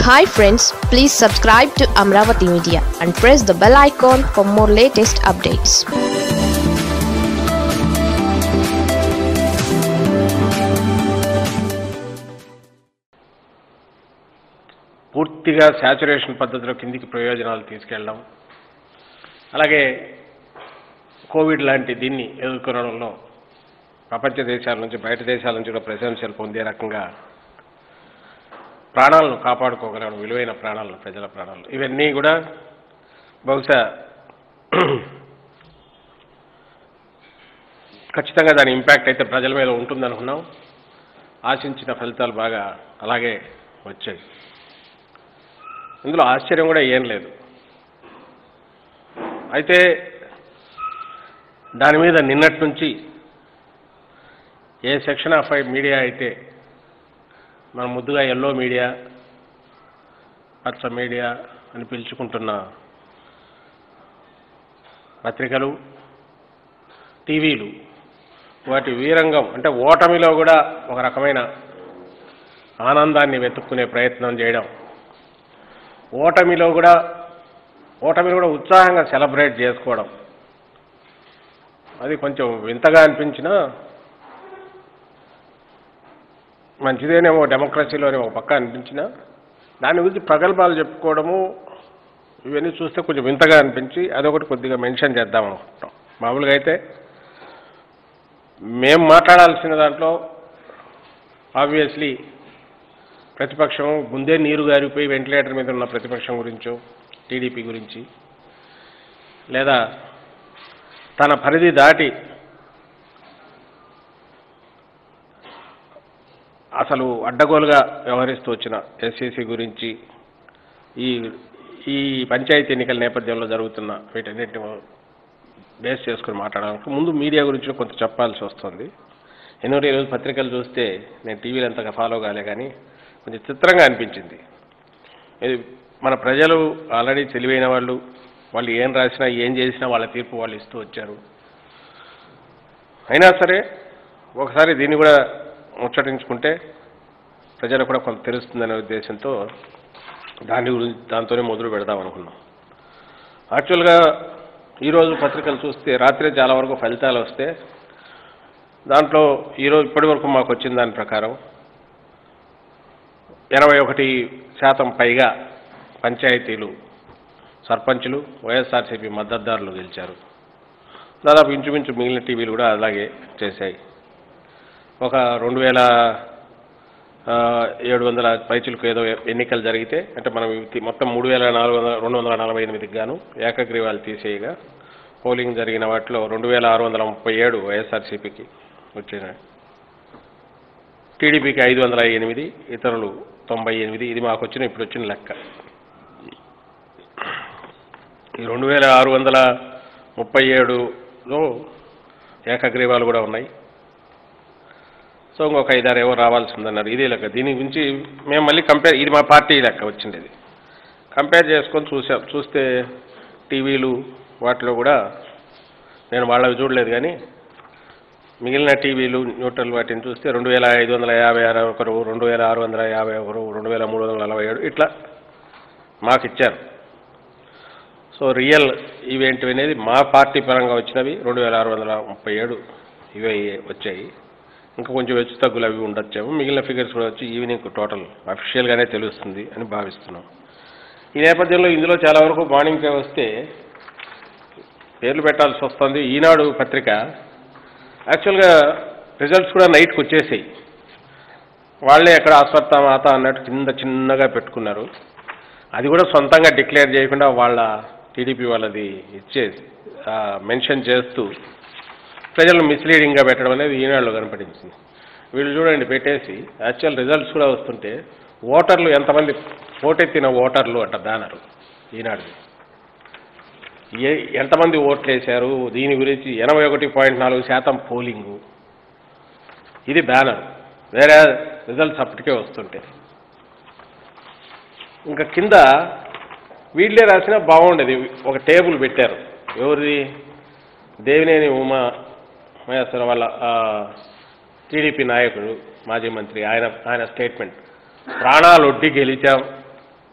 Hi friends please subscribe to Amaravati media and press the bell icon for more latest updates పూర్తిగా saturation పద్ధతిలో కిందికి ప్రయోజనాలు తీసుకెళ్ళడం అలాగే కోవిడ్ లాంటి దీన్ని ఎదుర్కొనడంలో ప్రపంచ దేశాల నుంచి బయట దేశాల నుంచి కూడా ప్రశంసలు పొందే రకంగా ప్రాణాలను కాపాడుకోగలడం విలువైన ప్రాణాలను ప్రజల ప్రాణాలు ఇవన్నీ కూడా బహుశా ఖచ్చితంగా దాని ఇంపాక్ట్ అయితే ప్రజల మీద ఉంటుందనుకున్నాం ఆశించిన ఫలితాలు బాగా అలాగే వచ్చాయి ఇందులో ఆశ్చర్యం కూడా ఏం లేదు అయితే దాని మీద నిన్నటి నుంచి a section of I media అయితే మనం ముద్దుగా ఎల్లో మీడియా పచ్చ మీడియా అని పిలుచుకుంటున్న పత్రికలు టీవీలు వాటి వీరంగం అంటే ఓటమిలో కూడా ఒక రకమైన ఆనందాన్ని వెతుక్కునే ప్రయత్నం చేయడం ఓటమిలో కూడా ఓటమిలో కూడా ఉత్సాహంగా సెలబ్రేట్ చేసుకోవడం అది కొంచెం వింతగా అనిపించినా మంచిదేనేమో డెమోక్రసీలోనే ఒక పక్క అనిపించినా దాని గురించి ప్రగల్భాలు చెప్పుకోవడము ఇవన్నీ చూస్తే కొంచెం వింతగా అనిపించి అదొకటి కొద్దిగా మెన్షన్ చేద్దాం అనుకుంటాం మామూలుగా అయితే మేము మాట్లాడాల్సిన దాంట్లో ఆబ్వియస్లీ ప్రతిపక్షం ముందే నీరు గారిపోయి వెంటిలేటర్ మీద ఉన్న ప్రతిపక్షం గురించో టీడీపీ గురించి లేదా తన పరిధి దాటి అసలు అడ్డగోలుగా వ్యవహరిస్తూ వచ్చిన ఎస్సీసీ గురించి ఈ ఈ పంచాయతీ ఎన్నికల నేపథ్యంలో జరుగుతున్న వీటన్నిటిని బేస్ చేసుకుని మాట్లాడడానికి ముందు మీడియా గురించి కొంత చెప్పాల్సి వస్తుంది ఎందుకంటే ఈరోజు పత్రికలు చూస్తే నేను టీవీలో అంతగా ఫాలో కాలే కానీ కొంచెం చిత్రంగా అనిపించింది ఇది మన ప్రజలు ఆల్రెడీ తెలివైన వాళ్ళు వాళ్ళు ఏం రాసినా ఏం చేసినా వాళ్ళ తీర్పు వాళ్ళు ఇస్తూ వచ్చారు అయినా సరే ఒకసారి దీన్ని కూడా ముచ్చటించుకుంటే ప్రజలకు కూడా కొంత తెలుస్తుందనే ఉద్దేశంతో దాని గురించి దాంతోనే మొదలు పెడదాం అనుకున్నాం యాక్చువల్గా ఈరోజు పత్రికలు చూస్తే రాత్రే చాలా వరకు ఫలితాలు వస్తే దాంట్లో ఈరోజు ఇప్పటి వరకు మాకు వచ్చిన దాని ప్రకారం ఎనభై ఒకటి శాతం పైగా పంచాయతీలు సర్పంచులు వైఎస్ఆర్సీపీ మద్దతుదారులు గెలిచారు దాదాపు ఇంచుమించు మిగిలిన టీవీలు కూడా అలాగే చేశాయి ఒక రెండు వేల ఏడు వందల పైచులకు ఏదో ఎన్నికలు జరిగితే అంటే మనం ఇవి మొత్తం మూడు వేల నాలుగు వందల రెండు వందల నలభై ఎనిమిదికి గాను ఏకగ్రీవాలు తీసేయగా పోలింగ్ జరిగిన వాటిలో రెండు వేల ఆరు వందల ముప్పై ఏడు వైఎస్ఆర్సీపీకి వచ్చినాయి టీడీపీకి ఐదు వందల ఎనిమిది ఇతరులు తొంభై ఎనిమిది ఇది మాకు వచ్చిన ఇప్పుడు వచ్చిన లెక్క ఈ రెండు వేల ఆరు వందల ముప్పై ఏడులో ఏకగ్రీవాలు కూడా ఉన్నాయి సో ఇంకొక ఐదారు ఏవో రావాల్సి ఉందన్నారు ఇదే లెక్క దీని గురించి మేము మళ్ళీ కంపేర్ ఇది మా పార్టీ లెక్క వచ్చింది కంపేర్ చేసుకొని చూసాం చూస్తే టీవీలు వాటిలో కూడా నేను వాళ్ళవి చూడలేదు కానీ మిగిలిన టీవీలు న్యూట్రల్ వాటిని చూస్తే రెండు వేల ఐదు వందల యాభై ఆరు ఒకరు రెండు వేల ఆరు వందల యాభై ఒకరు రెండు వేల మూడు వందల నలభై ఏడు ఇట్లా మాకు ఇచ్చారు సో రియల్ ఇవేంటివి అనేది మా పార్టీ పరంగా వచ్చినవి రెండు వేల ఆరు వందల ముప్పై ఏడు ఇవే వచ్చాయి ఇంకా కొంచెం హెచ్చు తగ్గులు అవి ఉండొచ్చేమో మిగిలిన ఫిగర్స్ కూడా వచ్చి ఈవినింగ్ టోటల్ అఫీషియల్గానే తెలుస్తుంది అని భావిస్తున్నాం ఈ నేపథ్యంలో ఇందులో చాలా వరకు మార్నింగ్ వస్తే పేర్లు పెట్టాల్సి వస్తుంది ఈనాడు పత్రిక యాక్చువల్గా రిజల్ట్స్ కూడా నైట్కి వచ్చేసాయి వాళ్ళే ఎక్కడ అస్వత్థ మాత అన్నట్టు కింద చిన్నగా పెట్టుకున్నారు అది కూడా సొంతంగా డిక్లేర్ చేయకుండా వాళ్ళ టీడీపీ వాళ్ళది ఇచ్చే మెన్షన్ చేస్తూ ప్రజలను మిస్లీడింగ్గా పెట్టడం అనేది ఈనాడులో కనపడింది వీళ్ళు చూడండి పెట్టేసి యాక్చువల్ రిజల్ట్స్ కూడా వస్తుంటే ఓటర్లు ఎంతమంది ఓటెత్తిన ఓటర్లు అంట బ్యానరు ఈనాడు ఏ ఎంతమంది ఓట్లు వేశారు దీని గురించి ఎనభై ఒకటి పాయింట్ నాలుగు శాతం పోలింగు ఇది బ్యానర్ వేరే రిజల్ట్స్ అప్పటికే వస్తుంటే ఇంకా కింద వీళ్ళే రాసినా బాగుండేది ఒక టేబుల్ పెట్టారు ఎవరిది దేవినేని ఉమా మహేశ్వర వాళ్ళ టీడీపీ నాయకుడు మాజీ మంత్రి ఆయన ఆయన స్టేట్మెంట్ ప్రాణాలు ఒడ్డి గెలిచాం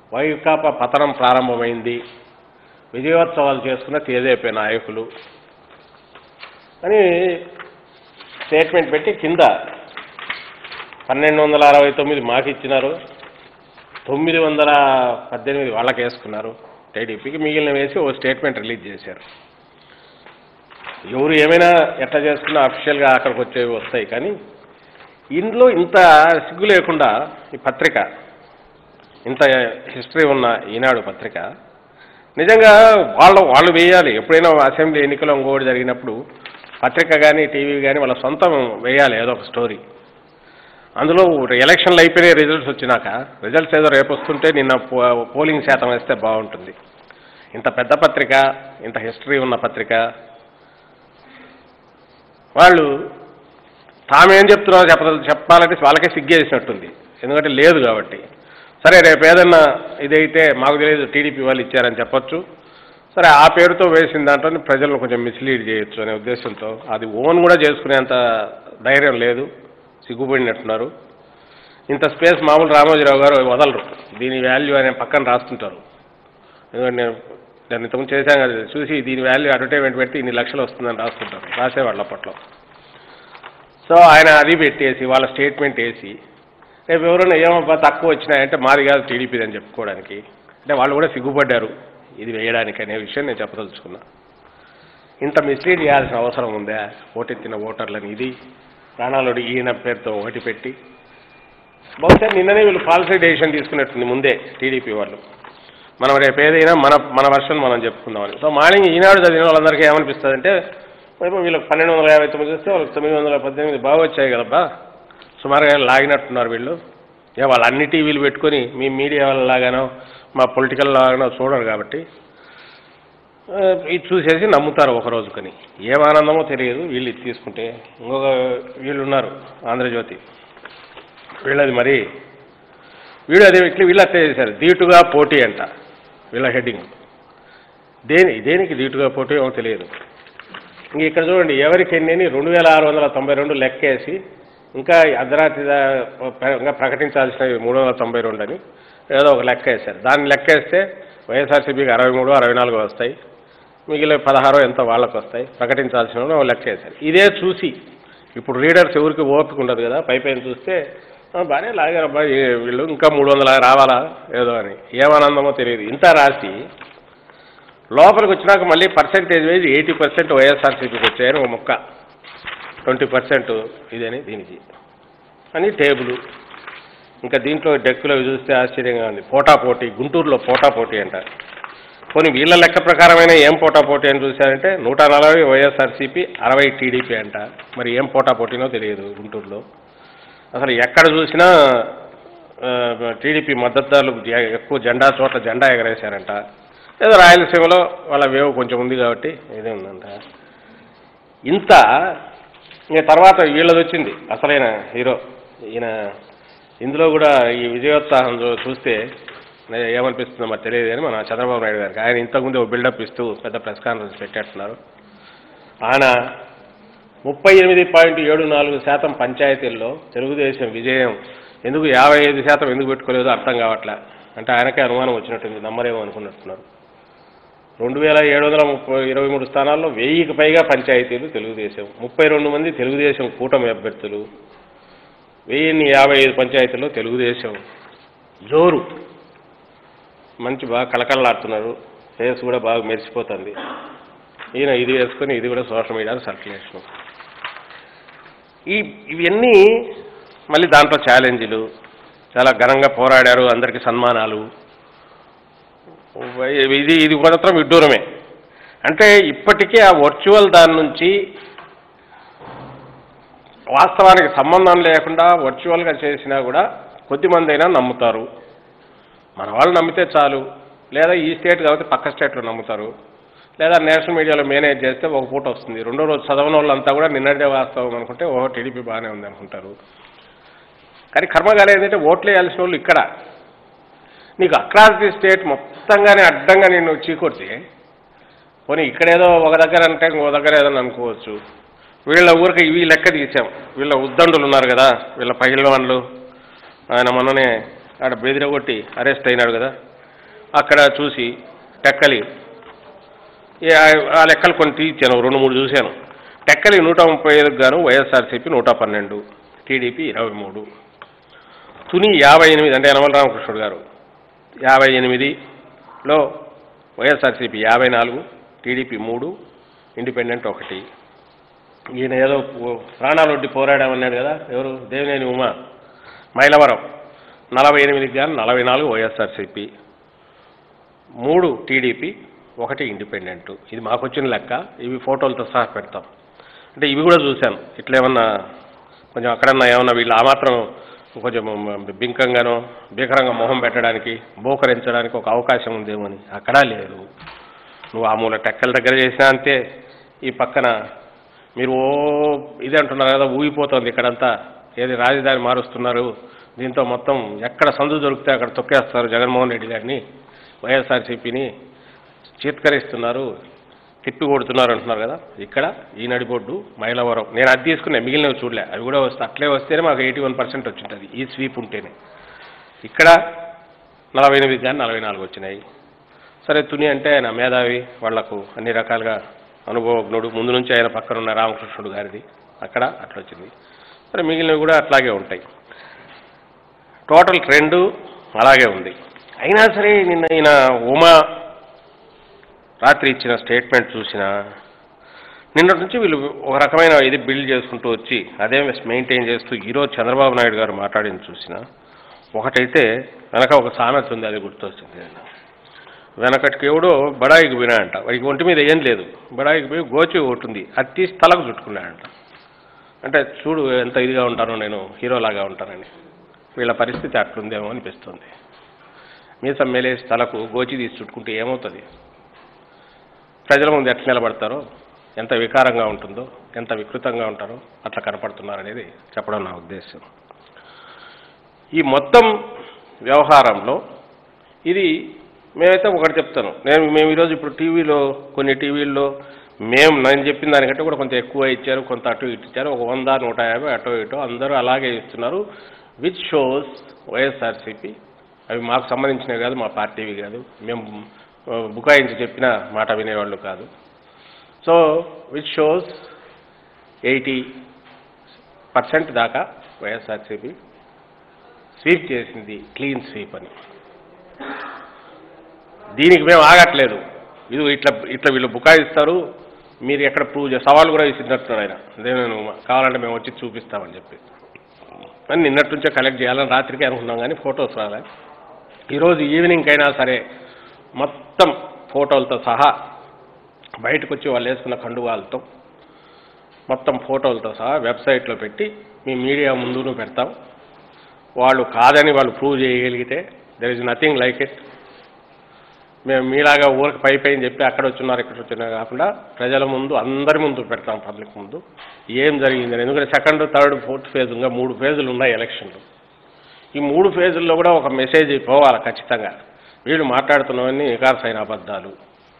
వైకాపా పతనం ప్రారంభమైంది విజయోత్సవాలు చేసుకున్న తేదేపీ నాయకులు అని స్టేట్మెంట్ పెట్టి కింద పన్నెండు వందల అరవై తొమ్మిది మాకు ఇచ్చినారు తొమ్మిది వందల పద్దెనిమిది వాళ్ళకి వేసుకున్నారు టీడీపీకి మిగిలిన వేసి ఓ స్టేట్మెంట్ రిలీజ్ చేశారు ఎవరు ఏమైనా ఎట్లా చేసుకున్నా అఫీషియల్గా అక్కడికి వచ్చేవి వస్తాయి కానీ ఇందులో ఇంత సిగ్గు లేకుండా ఈ పత్రిక ఇంత హిస్టరీ ఉన్న ఈనాడు పత్రిక నిజంగా వాళ్ళు వాళ్ళు వేయాలి ఎప్పుడైనా అసెంబ్లీ ఎన్నికలు ఇంకోటి జరిగినప్పుడు పత్రిక కానీ టీవీ కానీ వాళ్ళ సొంతం వేయాలి ఏదో ఒక స్టోరీ అందులో ఎలక్షన్లు అయిపోయినాయి రిజల్ట్స్ వచ్చినాక రిజల్ట్స్ ఏదో రేపు వస్తుంటే నిన్న పో- పోలింగ్ శాతం వేస్తే బాగుంటుంది ఇంత పెద్ద పత్రిక ఇంత హిస్టరీ ఉన్న పత్రిక వాళ్ళు తామేం చెప్తున్నారో చెప్ప చెప్పాలంటే వాళ్ళకే సిగ్గేసినట్టుంది ఎందుకంటే లేదు కాబట్టి సరే రేపు ఏదన్నా ఇదైతే మాకు తెలియదు టీడీపీ వాళ్ళు ఇచ్చారని చెప్పొచ్చు సరే ఆ పేరుతో వేసిన దాంట్లో ప్రజలను కొంచెం మిస్లీడ్ చేయొచ్చు అనే ఉద్దేశంతో అది ఓన్ కూడా చేసుకునేంత ధైర్యం లేదు సిగ్గుపడినట్టున్నారు ఇంత స్పేస్ మామూలు రామోజీరావు గారు వదలరు దీని వాల్యూ అనే పక్కన రాస్తుంటారు ఎందుకంటే నేను దాన్ని ఇంతకుముందు చేశాం కదా చూసి దీని వాల్యూ అడ్వర్టైజ్మెంట్ పెడితే ఇన్ని లక్షలు వస్తుందని రాస్తుంటారు రాసేవాళ్ళు అప్పట్లో సో ఆయన అది పెట్టేసి వాళ్ళ స్టేట్మెంట్ వేసి రేపు ఎవరైనా ఏమబ్బా తక్కువ వచ్చినాయంటే మాది కాదు టీడీపీది అని చెప్పుకోవడానికి అంటే వాళ్ళు కూడా సిగ్గుపడ్డారు ఇది వేయడానికి అనే విషయం నేను చెప్పదలుచుకున్నా ఇంత మిస్లీడ్ చేయాల్సిన అవసరం ఉందా ఓటెత్తిన ఓటర్లని ఇది ప్రాణాలుడి ఈయన పేరుతో ఒకటి పెట్టి బహుశా నిన్ననే వీళ్ళు పాలసీ డెసిషన్ తీసుకున్నట్టుంది ముందే టీడీపీ వాళ్ళు మనం రేపు ఏదైనా మన మన వర్షన్ మనం చెప్పుకుందామని సో మార్నింగ్ ఈనాడు చదివిన వాళ్ళందరికీ ఏమనిపిస్తుంది అంటే రేపు వీళ్ళకి పన్నెండు వందల యాభై తొమ్మిది వస్తే వాళ్ళకి తొమ్మిది వందల పద్దెనిమిది బాగా వచ్చాయి కదబ్బా సుమారుగా లాగినట్టున్నారు వీళ్ళు ఏ వాళ్ళు అన్ని టీవీలు పెట్టుకొని మీ మీడియా వాళ్ళ లాగానో మా పొలిటికల్ లాగానో చూడరు కాబట్టి ఆ, ఇది చూసేసి నమ్ముతారు ఒక రోజుకని ఏం ఆనందమో తెలియదు వీళ్ళు ఇది తీసుకుంటే ఇంకొక వీళ్ళు ఉన్నారు ఆంధ్రజ్యోతి వీళ్ళది మరి వీడు అదే ఇట్లా వీళ్ళు అట్లే చేశారు ధీటుగా పోటీ అంట వీళ్ళ హెడ్డింగ్ దేని దేనికి ధీటుగా పోటీ ఏమో తెలియదు ఇంక ఇక్కడ చూడండి ఎవరికి ఎన్ని రెండు వేల ఆరు వందల తొంభై రెండు లెక్కేసి ఇంకా అర్ధరాత్రి దా- ప్ర- ఇంకా ప్రకటించాల్సినవి మూడు వందల తొంభై రెండు అని ఏదో ఒక లెక్క వేశారు దాన్ని లెక్కేస్తే వైఎస్ఆర్సీపీకి అరవై మూడు అరవై నాలుగు వస్తాయి మిగిలిన పదహారో ఎంతో వాళ్ళకు వస్తాయి ప్రకటించాల్సిన వాళ్ళు లెక్క వేశారు ఇదే చూసి ఇప్పుడు రీడర్స్ ఎవరికి ఓపిక ఉండదు కదా పై పైన చూస్తే "ఆ, బాగానే లాగారు అబ్బాయి వీళ్ళు ఇంకా మూడు వందల రావాలా ఏదో అని ఏమానందమో తెలియదు ఇంత రాసి లోపలికి వచ్చినాక మళ్ళీ పర్సెంటేజ్ వైజ్ ఎయిటీ పర్సెంట్ వైఎస్ఆర్సీపీకి వచ్చాయని ఒక ముక్క ట్వంటీ పర్సెంట్ ఇదని దీనికి అని టేబుల్ ఇంకా దీంట్లో డెక్కులో చూస్తే ఆశ్చర్యంగా ఉంది పోటా పోటీ గుంటూరులో పోటా పోటీ అంట పోనీ వీళ్ళ లెక్క ప్రకారమైన ఏం పోటా పోటీ అని చూశారంటే నూట నలభై వైఎస్ఆర్సీపీ అరవై టీడీపీ అంట మరి ఏం పోటా పోటీనో తెలియదు గుంటూరులో అసలు ఎక్కడ చూసినా ఆ, టీడీపీ మద్దతుదారులు జ- ఎక్కువ జెండా చోట్ల జెండా ఎగరేశారంట ఏదో రాయలసీమలో వాళ్ళ వేవ్ కొంచెం ఉంది కాబట్టి ఇదే ఉందంట ఇంత ఇంకా తర్వాత వీళ్ళది వచ్చింది అసలైన హీరో ఈయన ఇందులో కూడా ఈ విజయోత్సాహం చూ- చూస్తే నే- ఏమనిపిస్తుందో మరి తెలియదు కానీ మన చంద్రబాబు నాయుడు గారికి ఆయన ఇంతకుముందు ఒక బిల్డప్ ఇస్తూ పెద్ద ప్రెస్ కాన్ఫరెన్స్ పెట్టేస్తున్నారు ఆయన ముప్పై ఎనిమిది పాయింట్ ఏడు నాలుగు శాతం పంచాయతీల్లో తెలుగుదేశం విజయం ఎందుకు యాభై ఐదు శాతం ఎందుకు పెట్టుకోలేదో అర్థం కావట్లే అంటే ఆయనకే అనుమానం వచ్చినట్టుంది నమ్మరేమో అనుకున్నట్టున్నారు రెండు వేల ఏడు వందల ముప్పై ఇరవై మూడు స్థానాల్లో వెయ్యికి పైగా పంచాయతీలు తెలుగుదేశం ముప్పై రెండు మంది తెలుగుదేశం కూటమి అభ్యర్థులు వెయ్యిన్ని యాభై ఐదు పంచాయతీల్లో తెలుగుదేశం జోరు మంచి బాగా కళకళలాడుతున్నారు ఫేస్ కూడా బాగా మెరిసిపోతుంది ఈయన ఇది వేసుకొని ఇది కూడా సోషల్ మీడియాలో సర్క్యులేషన్ ఈ ఇవన్నీ మళ్ళీ దాంట్లో ఛాలెంజ్లు చాలా ఘనంగా పోరాడారు అందరికీ సన్మానాలు ఇది ఇది మాత్రం విడ్డూరమే అంటే ఇప్పటికీ ఆ వర్చువల్ దాని నుంచి వాస్తవానికి సంబంధం లేకుండా వర్చువల్గా చేసినా కూడా కొద్దిమంది అయినా నమ్ముతారు మన వాళ్ళు నమ్మితే చాలు లేదా ఈ స్టేట్ కాబట్టి పక్క స్టేట్లో నమ్ముతారు లేదా నేషనల్ మీడియాలో మేనేజ్ చేస్తే ఒక పూట వస్తుంది రెండో రోజు చదవని వాళ్ళంతా కూడా నిన్నటిదే వాస్తవం అనుకుంటే ఓహో టీడీపీ బాగానే ఉంది అనుకుంటారు కానీ కర్మగాలి ఏంటంటే ఓట్లు వేయాల్సిన వాళ్ళు ఇక్కడ నీకు అక్రాస్ ది స్టేట్ మొత్తంగానే అడ్డంగా నేను చీకొడితే పోనీ ఇక్కడేదో ఒక దగ్గర అంటే ఇంకో దగ్గర ఏదో అనుకోవచ్చు వీళ్ళ ఊరికి ఇవి లెక్క తీసాం వీళ్ళ ఉద్దండులు ఉన్నారు కదా వీళ్ళ పహిళ్ళ వాళ్ళు ఆయన మొన్ననే ఆడ బెదిరగొట్టి అరెస్ట్ అయినాడు కదా అక్కడ చూసి టెక్కలి ఈ ఆ- ఆ లెక్కలు కొన్ని తీర్చాను రెండు మూడు చూశాను టెక్కలి నూట ముప్పై ఐదుకు గాను వైఎస్ఆర్సీపీ నూట పన్నెండు టీడీపీ ఇరవై మూడు తుని యాభై ఎనిమిది అంటే యనమల రామకృష్ణుడు గారు యాభై ఎనిమిదిలో వైఎస్ఆర్సీపీ యాభై నాలుగు టీడీపీ మూడు ఇండిపెండెంట్ ఒకటి ఈయన ఏదో పో- ప్రాణాలు ఒడ్డి పోరాడామన్నాడు కదా ఎవరు దేవినేని ఉమా మైలవరం నలభై ఎనిమిదికి కానీ నలభై నాలుగు వైఎస్ఆర్సీపీ మూడు టీడీపీ ఒకటి ఇండిపెండెంట్ ఇది మాకు వచ్చిన లెక్క ఇవి ఫోటోలతో సహా పెడతాం అంటే ఇవి కూడా చూశాను ఇట్లా ఏమన్నా కొంచెం అక్కడన్నా ఏమన్నా వీళ్ళు ఆ మాత్రం కొంచెం బింకంగానో భీకరంగా మొహం పెట్టడానికి బోకరించడానికి ఒక అవకాశం ఉందేమో అని అక్కడా లేదు నువ్వు ఆ మూల టెక్కల దగ్గర చేసినా అంతే ఈ పక్కన మీరు ఓ ఇది అంటున్నారు కదా ఊగిపోతుంది ఇక్కడంతా ఏది రాజధాని మారుస్తున్నారు దీంతో మొత్తం ఎక్కడ సందు దొరికితే అక్కడ తొక్కేస్తారు జగన్మోహన్ రెడ్డి గారిని వైఎస్ఆర్సీపీని చీత్కరిస్తున్నారు తిప్పి కొడుతున్నారు అంటున్నారు కదా ఇక్కడ ఈ నడిబొడ్డు మైలవరం నేను అది తీసుకున్నా మిగిలినవి చూడలే అవి కూడా వస్తే అట్లే వస్తేనే మాకు ఎయిటీ వన్ పర్సెంట్ వచ్చింటుంది ఈ స్వీప్ ఉంటేనే ఇక్కడ నలభై ఎనిమిది కానీ నలభై నాలుగు వచ్చినాయి సరే తుని అంటే ఆయన మేధావి వాళ్లకు అన్ని రకాలుగా అనుభవజ్ఞుడు ముందు నుంచి ఆయన పక్కన ఉన్న రామకృష్ణుడు గారిది అక్కడ అట్లా వచ్చింది సరే మిగిలినవి కూడా అట్లాగే ఉంటాయి టోటల్ ట్రెండ్ అలాగే ఉంది అయినా సరే నిన్న ఈయన ఉమా రాత్రి ఇచ్చిన స్టేట్మెంట్ చూసిన నిన్నటి నుంచి వీళ్ళు ఒక రకమైన ఇది బిల్డ్ చేసుకుంటూ వచ్చి అదే మెయింటైన్ చేస్తూ ఈరోజు చంద్రబాబు నాయుడు గారు మాట్లాడింది చూసిన ఒకటైతే వెనక ఒక సామెత ఉంది అది గుర్తొచ్చింది నిన్న. వెనకటికి ఎవడో బడాయికి పోయినాడంట వాడికి ఒంటి మీద ఏం లేదు బడాయికి పోయి గోచి ఒకటి ఉంది అది తీసి తలకు చుట్టుకున్నాడంట అంటే చూడు ఎంత ఇదిగా ఉంటానో నేను హీరోలాగా ఉంటానని వీళ్ళ పరిస్థితి అట్లుందేమో అనిపిస్తుంది మీసం మేలేసి తలకు గోచి తీసి చుట్టుకుంటే ఏమవుతుంది ప్రజల ముందు ఎట్లా నిలబడతారో ఎంత వికారంగా ఉంటుందో ఎంత వికృతంగా ఉంటారో అట్లా కనపడుతున్నారనేది చెప్పడం నా ఉద్దేశం ఈ మొత్తం వ్యవహారంలో ఇది మేమైతే ఒకటి చెప్తాను నేను మేము ఈరోజు ఇప్పుడు టీవీలో కొన్ని టీవీల్లో మేము నేను చెప్పిన దానికంటే కూడా కొంత ఎక్కువ ఇచ్చారు కొంత అటు ఇటు ఇచ్చారు ఒక వంద నూట యాభై అటో ఇటో అందరూ అలాగే ఇస్తున్నారు విచ్ షోస్ వైఎస్ఆర్సీపీ అవి మాకు సంబంధించినవి కాదు మా పార్టీవి కాదు మేము ఆ, బుకాయించి చెప్పిన మాట వినేవాళ్ళు కాదు so which shows eighty percent దాకా వైఎస్ఆర్సీపీ స్వీప్ చేసింది క్లీన్ స్వీప్ అని దీనికి మేము ఆగట్లేదు ఇది ఇట్లా ఇట్లా వీళ్ళు బుకాయిస్తారు మీరు ఎక్కడ ప్రూవ్ చేస్తారు సవాల్ కూడా విసిరినట్టున్నారు ఆయన అదే నేను కావాలంటే మేము వచ్చి చూపిస్తామని చెప్పి అని నిన్నటి నుంచే కలెక్ట్ చేయాలని రాత్రికి అనుకున్నాం కానీ ఫొటోస్ రాలే ఈరోజు ఈవినింగ్ అయినా సరే మొత్తం ఫోటోలతో సహా బయటకు వచ్చి వాళ్ళు వేసుకున్న కండువాలతో మొత్తం ఫోటోలతో సహా వెబ్సైట్లో పెట్టి మీ మీడియా ముందును పెడతాం వాళ్ళు కాదని వాళ్ళు ప్రూవ్ చేయగలిగితే there is nothing like it మేము మీలాగా ఊరికి పై పైన చెప్పి అక్కడ వచ్చున్నారు ఇక్కడ వచ్చున్నారు కాకుండా ప్రజల ముందు అందరి ముందు పెడతాం పబ్లిక్ ముందు ఏం జరిగిందని ఎందుకంటే సెకండ్ థర్డ్ ఫోర్త్ ఫేజ్ ఇంకా మూడు ఫేజులు ఉన్నాయి ఎలక్షన్లు ఈ మూడు ఫేజుల్లో కూడా ఒక మెసేజ్ పోవాలి ఖచ్చితంగా వీళ్ళు మాట్లాడుతున్నవన్నీ నికార్సైన అబద్ధాలు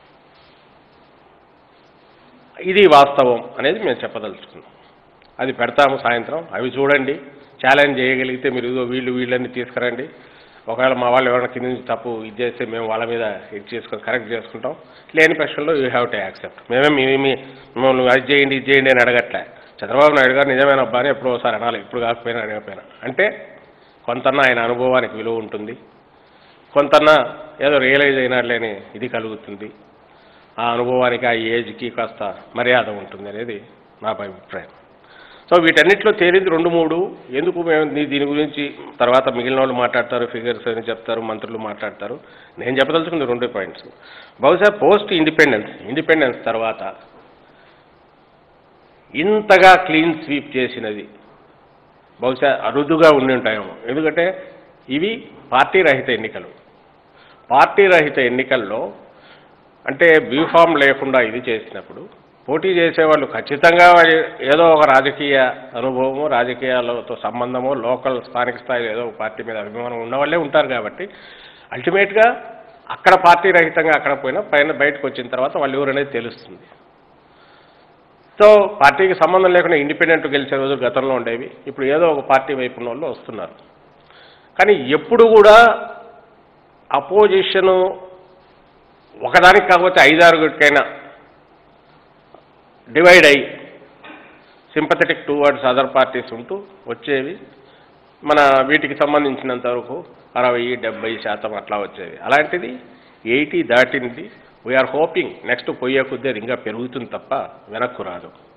ఇది వాస్తవం అనేది మేము చెప్పదలుచుకున్నాం అది పెడతాము సాయంత్రం అవి చూడండి ఛాలెంజ్ చేయగలిగితే మీరు ఇదిగో వీళ్ళు వీళ్ళని తీసుకురండి ఒకవేళ మా వాళ్ళు ఎవరైనా కింద నుంచి తప్పు ఇది చేస్తే మేము వాళ్ళ మీద ఇది చేసుకొని కరెక్ట్ చేసుకుంటాం లేని పక్షంలో యూ హ్యావ్ టు యాక్సెప్ట్ మేమే మీ మీ మిమ్మల్ని అది చేయండి ఇది చేయండి అని అడగట్లే చంద్రబాబు నాయుడు గారు నిజమైన అబ్బా అని ఎప్పుడో ఒకసారి అనాలి ఇప్పుడు కాకపోయినా అడగకపోయినా అంటే కొంతన్నా ఆయన అనుభవానికి విలువ ఉంటుంది కొంతన్నా ఏదో రియలైజ్ అయినట్లేని ఇది కలుగుతుంది ఆ అనుభవానికి ఆ ఏజ్కి కాస్త మర్యాద ఉంటుంది అనేది నా అభిప్రాయం సో వీటన్నిటిలో తేలింది రెండు మూడు ఎందుకు మేము దీ- దీని గురించి తర్వాత మిగిలిన వాళ్ళు మాట్లాడతారు ఫిగర్స్ అని చెప్తారు మంత్రులు మాట్లాడతారు నేను చెప్పదలుచుకుంది రెండు పాయింట్స్ బహుశా పోస్ట్ ఇండిపెండెన్స్ ఇండిపెండెన్స్ తర్వాత ఇంతగా క్లీన్ స్వీప్ చేసినది బహుశా అరుదుగా ఉండి ఉంటాయేమో ఎందుకంటే ఇవి పార్టీ రహిత ఎన్నికలు పార్టీ రహిత ఎన్నికల్లో అంటే బీఫామ్ లేకుండా ఇది చేసినప్పుడు పోటీ చేసేవాళ్ళు ఖచ్చితంగా వారి ఏదో ఒక రాజకీయ అనుభవము రాజకీయాలతో సంబంధము లోకల్ స్థానిక స్థాయిలో ఏదో ఒక పార్టీ మీద అభిమానం ఉన్నవాళ్ళే ఉంటారు కాబట్టి అల్టిమేట్గా అక్కడ పార్టీ రహితంగా అక్కడ పోయినా పైన బయటకు వచ్చిన తర్వాత వాళ్ళు ఎవరనేది తెలుస్తుంది సో పార్టీకి సంబంధం లేకుండా ఇండిపెండెంట్ గెలిచే రోజులు గతంలో ఉండేవి ఇప్పుడు ఏదో ఒక పార్టీ వైపు ఉన్న వాళ్ళు వస్తున్నారు కానీ ఎప్పుడు కూడా అపోజిషను ఒకదానికి కాకపోతే ఐదారుగురికైనా డివైడ్ అయ్యి సింపథెటిక్ టువర్డ్స్ అదర్ పార్టీస్ ఉంటూ వచ్చేవి మన వీటికి సంబంధించినంత వరకు అరవై డెబ్బై శాతం అట్లా వచ్చేవి అలాంటిది ఎయిటీ దాటింది వీఆర్ హోపింగ్ నెక్స్ట్ పోయే కొద్దీ అది ఇంకా పెరుగుతుంది తప్ప వెనక్కు రాదు